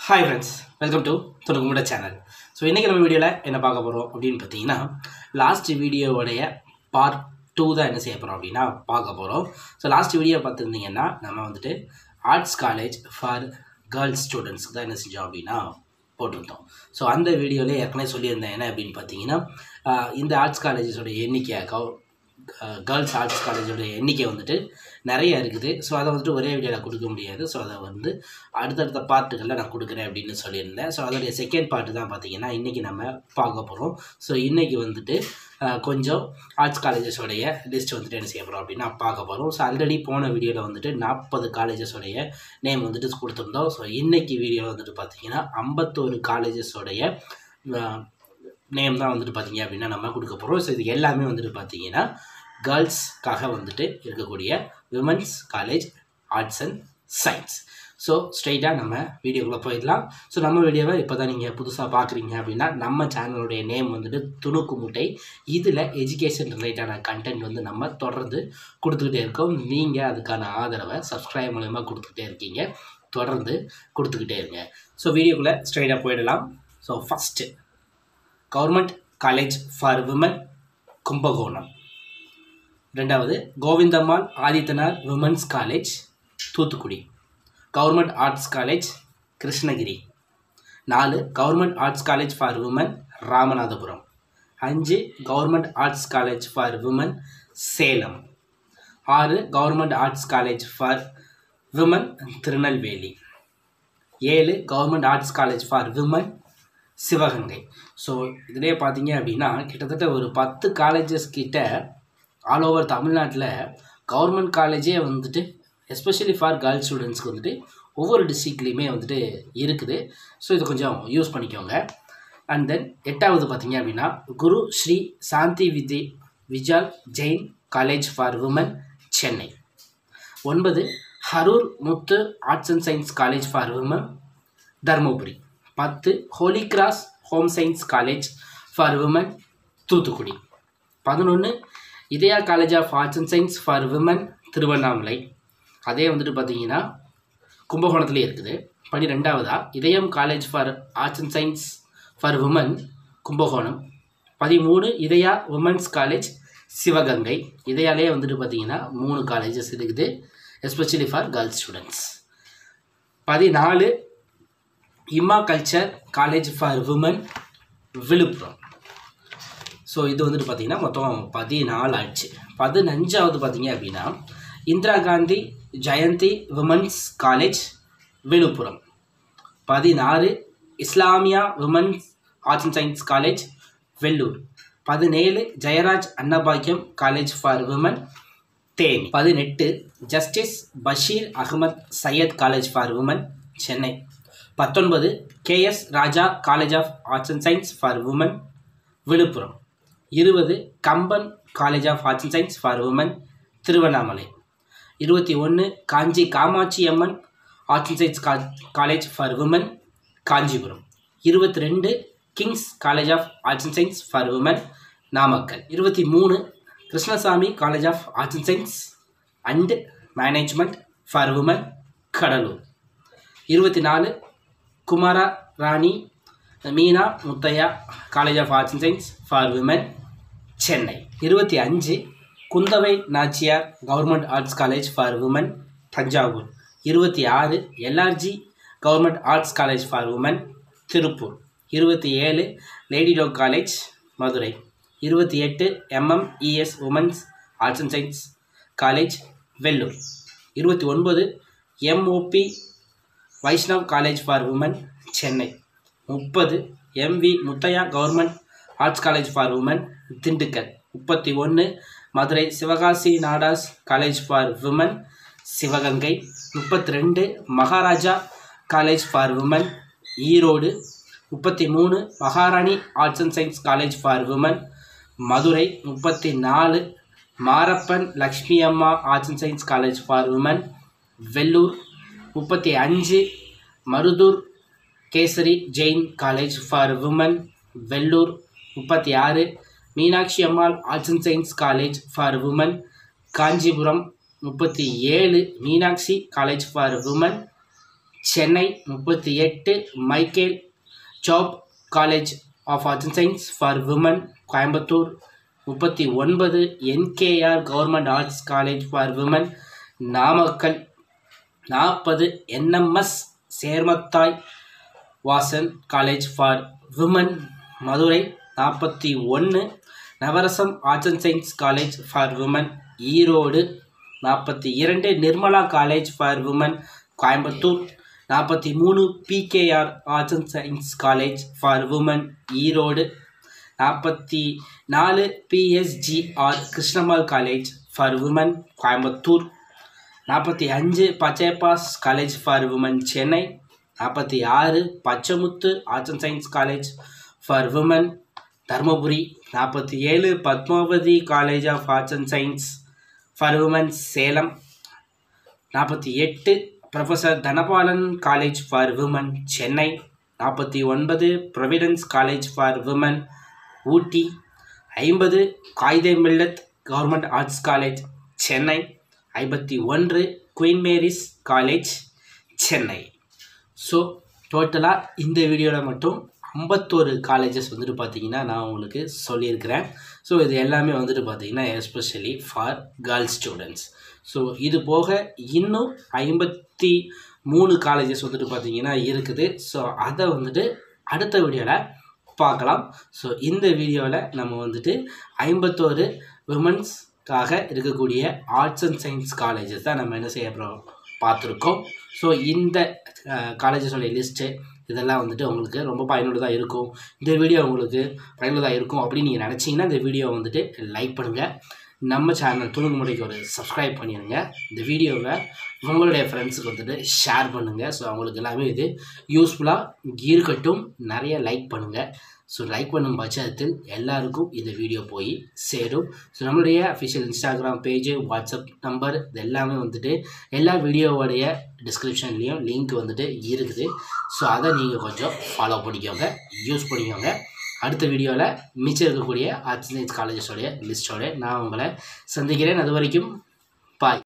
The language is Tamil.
ஹாய் ஃப்ரெண்ட்ஸ் வெல்கம் டு துணுக்குமுட சேனல் ஸோ இன்றைக்கி நம்ம வீடியோவில் என்ன பார்க்க போகிறோம் அப்படின்னு பார்த்தீங்கன்னா லாஸ்ட் வீடியோவுடைய பார்ட் டூ தான் என்ன செய்ய போகிறோம் அப்படின்னா பார்க்க போகிறோம் ஸோ லாஸ்ட் வீடியோ பார்த்துருந்தீங்கன்னா நம்ம வந்துட்டு ஆர்ட்ஸ் காலேஜ் ஃபார் கேர்ள்ஸ் ஸ்டூடெண்ட்ஸ்க்கு தான் என்ன செஞ்சோம் அப்படின்னா போட்டிருந்தோம் ஸோ அந்த வீடியோவில் ஏற்கனவே சொல்லியிருந்தேன் என்ன அப்படின்னு பார்த்தீங்கன்னா ஆஹ் இந்த ஆர்ட்ஸ் காலேஜஸோட எண்ணிக்கை கவு கேர்ள்ஸ் ஆர்ட்ஸ் காலேஜோட எண்ணிக்கை வந்துட்டு நிறைய இருக்குது ஸோ அதை வந்துட்டு ஒரே வீடியோவில் கொடுக்க முடியாது ஸோ அதை வந்து அடுத்தடுத்த பார்ட்டுகளில் நான் கொடுக்குறேன் அப்படின்னு சொல்லியிருந்தேன் ஸோ அதோடைய செகண்ட் பார்ட்டு தான் பார்த்தீங்கன்னா இன்றைக்கி நம்ம பார்க்க போகிறோம் ஸோ இன்றைக்கி வந்துட்டு ஆஹ், கொஞ்சம் ஆர்ட்ஸ் காலேஜஸோடைய லிஸ்ட் வந்துட்டு என்ன செய்ய போகிறோம் அப்படின்னா பார்க்க போகிறோம் ஸோ ஆல்ரெடி போன வீடியோவில் வந்துட்டு நாற்பது காலேஜஸோடைய நேம் வந்துட்டு கொடுத்துருந்தோம் ஸோ இன்றைக்கி வீடியோவில் வந்துட்டு பார்த்தீங்கன்னா ஐம்பத்தோரு காலேஜஸோடைய நேம் தான் வந்துட்டு பார்த்தீங்க அப்படின்னா நம்ம கொடுக்க போகிறோம் ஸோ இது எல்லாமே வந்துட்டு பார்த்தீங்கன்னா கேர்ள்ஸ்க்காக வந்துட்டு இருக்கக்கூடிய women's college arts and science so ஸ்ட்ரைட்டாக நம்ம வீடியோக்குள்ளே போயிடலாம் ஸோ நம்ம வீடியோவை இப்போ தான் நீங்கள் புதுசாக பார்க்குறீங்க அப்படின்னா நம்ம சேனலுடைய நேம் வந்துட்டு துணுக்கு முட்டை இதில் எஜுகேஷன் ரிலேட்டான கண்டென்ட் வந்து நம்ம தொடர்ந்து கொடுத்துக்கிட்டே இருக்கோம் நீங்கள் அதுக்கான ஆதரவை சப்ஸ்கிரைப் மூலயமா கொடுத்துக்கிட்டே இருக்கீங்க தொடர்ந்து கொடுத்துக்கிட்டே இருங்க ஸோ வீடியோக்குள்ளே ஸ்ட்ரைட்டாக போயிடலாம் so first government college for women Kumbakonam ரெண்டாவது Govindammal Adithanar women's college Thoothukudi government arts college Krishnagiri நாலு government arts college for women Ramanathapuram அஞ்சு government arts college for women Salem ஆறு government arts college for women Tirunelveli ஏழு government arts college for women Sivaganga so இதிலே பார்த்தீங்க அப்படின்னா கிட்டத்தட்ட ஒரு பத்து காலேஜஸ் கிட்ட ஆல் ஓவர் தமிழ்நாட்டில் கவர்மெண்ட் காலேஜே வந்துட்டு எஸ்பெஷலி ஃபார் கேர்ள்ஸ் ஸ்டூடெண்ட்ஸ்க்கு வந்துட்டு ஒவ்வொரு டிஸ்ட்ரிக்ட்லேயுமே வந்துட்டு இருக்குது ஸோ இது கொஞ்சம் யூஸ் பண்ணிக்கோங்க அண்ட் தென் எட்டாவது பார்த்தீங்க அப்படின்னா குரு Shri Shanti Vidhi Vijal Jain college for women Chennai ஒன்பது Harur Muthu arts and science college for women Dharmapuri பத்து holy cross home science college for women Thoothukudi பதினொன்று Idhaya college of arts and science for women Tiruvannamalai அதே வந்துட்டு பார்த்தீங்கன்னா கும்பகோணத்துலேயே இருக்குது பன்னிரெண்டாவதா Idhayam college for arts and science for women Kumbakonam பதிமூணு இதயா உமன்ஸ் காலேஜ் சிவகங்கை இதையாலே வந்துட்டு பார்த்தீங்கன்னா மூணு காலேஜஸ் இருக்குது எஸ்பெஷலி ஃபார் கேர்ள்ஸ் ஸ்டூடெண்ட்ஸ் பதினாலு immaculate college for women Viluppuram so இது வந்துட்டு பார்த்தீங்கன்னா மொத்தம் பதினாலு ஆயிடுச்சு பதினஞ்சாவது பார்த்தீங்க அப்படின்னா இந்திரா காந்தி ஜெயந்தி விமன்ஸ் காலேஜ் விழுப்புரம் பதினாறு Islamiya women's arts and science college Vellore பதினேழு Jayaraj Annapackiam college for women Theni பதினெட்டு justice Basheer Ahmed Sayeed college for women Chennai பத்தொன்பது KS Raja college of arts and science for women Viluppuram இருபது Kamban college of arts and science for woman Tiruvannamalai இருபத்தி ஒன்று Kanchi Kamakshi Amman arts and science கா காலேஜ் ஃபார் உமன் காஞ்சிபுரம் இருபத்தி ரெண்டு kings college of arts and science for woman Namakkal இருபத்தி மூணு Krishnasamy college of arts and science and management for woman Cuddalore இருபத்தி நாலு Kumara Rani Meena Muthiah college of arts and science for women Chennai இருபத்தி அஞ்சு Kundavai Nachiyar government arts college for women Thanjavur இருபத்தி ஆறு LRG government arts college for woman Tiruppur இருபத்தி ஏழு லேடி டாக் காலேஜ் மதுரை இருபத்தி எட்டு MMES women's arts and science college Vellore இருபத்தி ஒன்பது MOP Vaishnav college for woman Chennai முப்பது MV Muthiah government arts college for woman Dindigul முப்பத்தி ஒன்று Madurai Sivakasi Nadars college for women Sivaganga முப்பத்தி ரெண்டு Maharaja college for women Erode முப்பத்தி மூணு Maharani arts and science college for women Madurai முப்பத்தி நாலு Marappan Lakshmi Amma arts and science college for women Vellore முப்பத்தி அஞ்சு Maruthur Kesari Jain college for women Vellore முப்பத்தி ஆறு Meenakshi Ammal arts and science college for women Kanchipuram முப்பத்தி ஏழு Meenakshi college for women Chennai முப்பத்தி எட்டு Michael Job college of arts and science for women Coimbatore முப்பத்தி ஒன்பது NKR government arts college for women Namakkal நாற்பது NMS Sermathai Vasan college for women Madurai நாற்பத்தி ஒன்று Navarasam arts and science college for women Erode நாற்பத்தி இரண்டு Nirmala college for women Coimbatore நாற்பத்தி மூணு PKR arts and science college for women Erode நாற்பத்தி நாலு PSGR Krishnammal college for women Coimbatore நாற்பத்தி அஞ்சு Pachaiyappa's college for women Chennai நாற்பத்தி ஆறு Pachamuthu arts and science college for women Dharmapuri நாற்பத்தி ஏழு Padmavathi college of arts and science for women Salem நாற்பத்தி எட்டு professor Dhanapalan college for women Chennai நாற்பத்தி ஒன்பது providence college for women Ooty ஐம்பது Quaide Millath government arts college Chennai ஐம்பத்தி ஒன்று Queen Mary's college Chennai so டோட்டலாக இந்த வீடியோவில் மட்டும் ஐம்பத்தோரு காலேஜஸ் வந்துட்டு பார்த்தீங்கன்னா நான் உங்களுக்கு சொல்லியிருக்கிறேன் ஸோ இது எல்லாமே வந்துட்டு பார்த்தீங்கன்னா especially for girls students so இது போக இன்னும் ஐம்பத்தி மூணு காலேஜஸ் வந்துட்டு பார்த்தீங்கன்னா இருக்குது ஸோ அதை வந்துட்டு அடுத்த வீடியோவில் பார்க்கலாம் ஸோ இந்த வீடியோவில் நம்ம வந்துட்டு ஐம்பத்தோரு விமன்ஸ்க்காக இருக்கக்கூடிய ஆர்ட்ஸ் அண்ட் சயின்ஸ் காலேஜஸ் தான் நம்ம என்ன செய்ய போகிறோம் பார்த்துருக்கோம் ஸோ இந்த காலேஜஸோடைய லிஸ்ட்டு இதெல்லாம் வந்துட்டு உங்களுக்கு ரொம்ப பயனுள்ளதாக இருக்கும் இந்த வீடியோ உங்களுக்கு பயனுள்ளதாக இருக்கும் அப்படின்னு நீங்கள் நினச்சிங்கன்னா இந்த வீடியோ வந்துட்டு லைக் பண்ணுங்கள் நம்ம சேனல் துணுக்கு முறைக்கு ஒரு சப்ஸ்கிரைப் பண்ணிடுங்க இந்த வீடியோவை உங்களுடைய ஃப்ரெண்ட்ஸுக்கு வந்துட்டு ஷேர் பண்ணுங்கள் ஸோ அவங்களுக்கு எல்லாமே இது யூஸ்ஃபுல்லாக இருக்கட்டும் நிறைய லைக் பண்ணுங்கள் ஸோ லைக் பண்ணும் பட்சத்தில் எல்லாருக்கும் இந்த வீடியோ போய் சேரும் ஸோ நம்மளுடைய official Instagram page WhatsApp number இது எல்லாமே வந்துட்டு எல்லா வீடியோவோடைய டிஸ்கிரிப்ஷன்லேயும் லிங்க் வந்துட்டு இருக்குது ஸோ அதை நீங்கள் கொஞ்சம் ஃபாலோ பண்ணிக்கோங்க யூஸ் பண்ணிக்கோங்க அடுத்த வீடியோவில் மிச்சம் இருக்கக்கூடிய ஆர்ட்ஸ் சயின்ஸ் காலேஜஸோடைய லிஸ்ட்டோட நான் உங்களை சந்திக்கிறேன் அது வரைக்கும் பாய்